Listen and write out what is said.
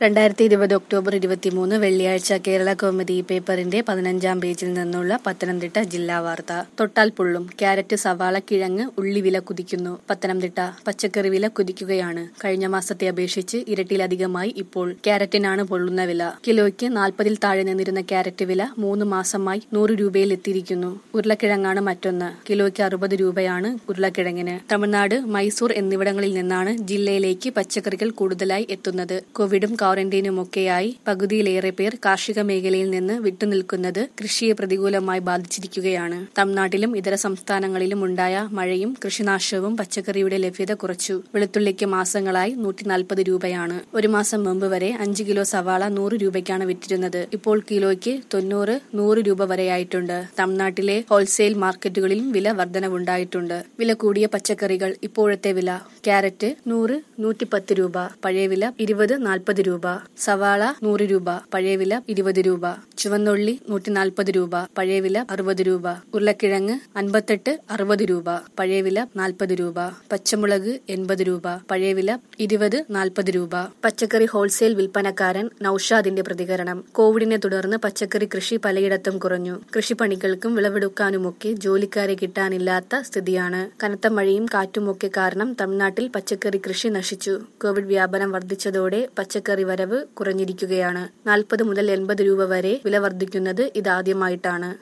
രണ്ടായിരത്തി ഇരുപത് ഒക്ടോബർ ഇരുപത്തിമൂന്ന് വെള്ളിയാഴ്ച കേരള കൗമുദി പേപ്പറിന്റെ പതിനഞ്ചാം പേജിൽ നിന്നുള്ള പത്തനംതിട്ട ജില്ലാ വാർത്ത തൊട്ടാൽ പുള്ളും ക്യാരറ്റ് സവാള കിഴങ്ങ് ഉള്ളി വില കുതിക്കുന്നു പത്തനംതിട്ട പച്ചക്കറി വില കുതിക്കുകയാണ് കഴിഞ്ഞ മാസത്തെ അപേക്ഷിച്ച് ഇരട്ടിയിലധികമായി ഇപ്പോൾ ക്യാരറ്റിനാണ് പൊള്ളുന്ന വില കിലോയ്ക്ക് നാൽപ്പതിൽ താഴെ നിന്നിരുന്ന ക്യാരറ്റ് വില മൂന്ന് മാസമായി നൂറ് രൂപയിൽ എത്തിയിരിക്കുന്നു ഉരുളക്കിഴങ്ങാണ് മറ്റൊന്ന് കിലോയ്ക്ക് അറുപത് രൂപയാണ് ഉരുളക്കിഴങ്ങിന് തമിഴ്നാട് മൈസൂർ എന്നിവിടങ്ങളിൽ നിന്നാണ് ജില്ലയിലേക്ക് പച്ചക്കറികൾ കൂടുതലായി എത്തുന്നത് കോവിഡും ക്വാറന്റൈനുമൊക്കെയായി പകുതിയിലേറെ പേർ കാർഷിക മേഖലയിൽ നിന്ന് വിട്ടുനിൽക്കുന്നത് കൃഷിയെ പ്രതികൂലമായി ബാധിച്ചിരിക്കുകയാണ് തമിഴ്നാട്ടിലും ഇതര സംസ്ഥാനങ്ങളിലും ഉണ്ടായ മഴയും കൃഷിനാശവും പച്ചക്കറിയുടെ ലഭ്യത കുറച്ചു വെളുത്തുള്ളിക്ക് മാസങ്ങളായി നൂറ്റി നാൽപ്പത് രൂപയാണ് ഒരു മാസം മുമ്പ് വരെ അഞ്ച് കിലോ സവാള നൂറ് രൂപയ്ക്കാണ് വിറ്റിരുന്നത് ഇപ്പോൾ കിലോയ്ക്ക് തൊണ്ണൂറ് നൂറ് രൂപ വരെയായിട്ടുണ്ട് തമിഴ്നാട്ടിലെ ഹോൾസെയിൽ മാർക്കറ്റുകളിലും വില വർധനവുണ്ടായിട്ടുണ്ട് വില കൂടിയ പച്ചക്കറികൾ ഇപ്പോഴത്തെ വില ക്യാരറ്റ് നൂറ് നൂറ്റിപ്പത്ത് രൂപ പഴയ വില ഇരുപത് നാൽപ്പത് രൂപ സവാള നൂറ് രൂപ പഴയ വില ഇരുപത് രൂപ ചുവന്നുള്ളി നൂറ്റി നാൽപ്പത് രൂപ പഴയ വില അറുപത് രൂപ ഉരുളക്കിഴങ്ങ് അൻപത്തെട്ട് അറുപത് രൂപ പഴയ വില നാൽപ്പത് രൂപ പച്ചമുളക് എൺപത് രൂപ പഴയ വില ഇരുപത് നാൽപ്പത് രൂപ പച്ചക്കറി ഹോൾസെയിൽ വിൽപ്പനക്കാരൻ നൌഷാദിന്റെ പ്രതികരണം കോവിഡിനെ തുടർന്ന് പച്ചക്കറി കൃഷി പലയിടത്തും കുറഞ്ഞു കൃഷിപ്പണികൾക്കും വിളവെടുക്കാനുമൊക്കെ ജോലിക്കാരെ കിട്ടാനില്ലാത്ത സ്ഥിതിയാണ് കനത്ത മഴയും കാറ്റുമൊക്കെ കാരണം തമിഴ്നാട്ടിൽ പച്ചക്കറി കൃഷി നശിച്ചു കോവിഡ് വ്യാപനം വർദ്ധിച്ചതോടെ പച്ചക്കറി വരവ് കുറഞ്ഞിരിക്കുകയാണ് നാൽപ്പത് മുതൽ എൺപത് രൂപ വരെ വില വർദ്ധിക്കുന്നത് ഇതാദ്യമായിട്ടാണ്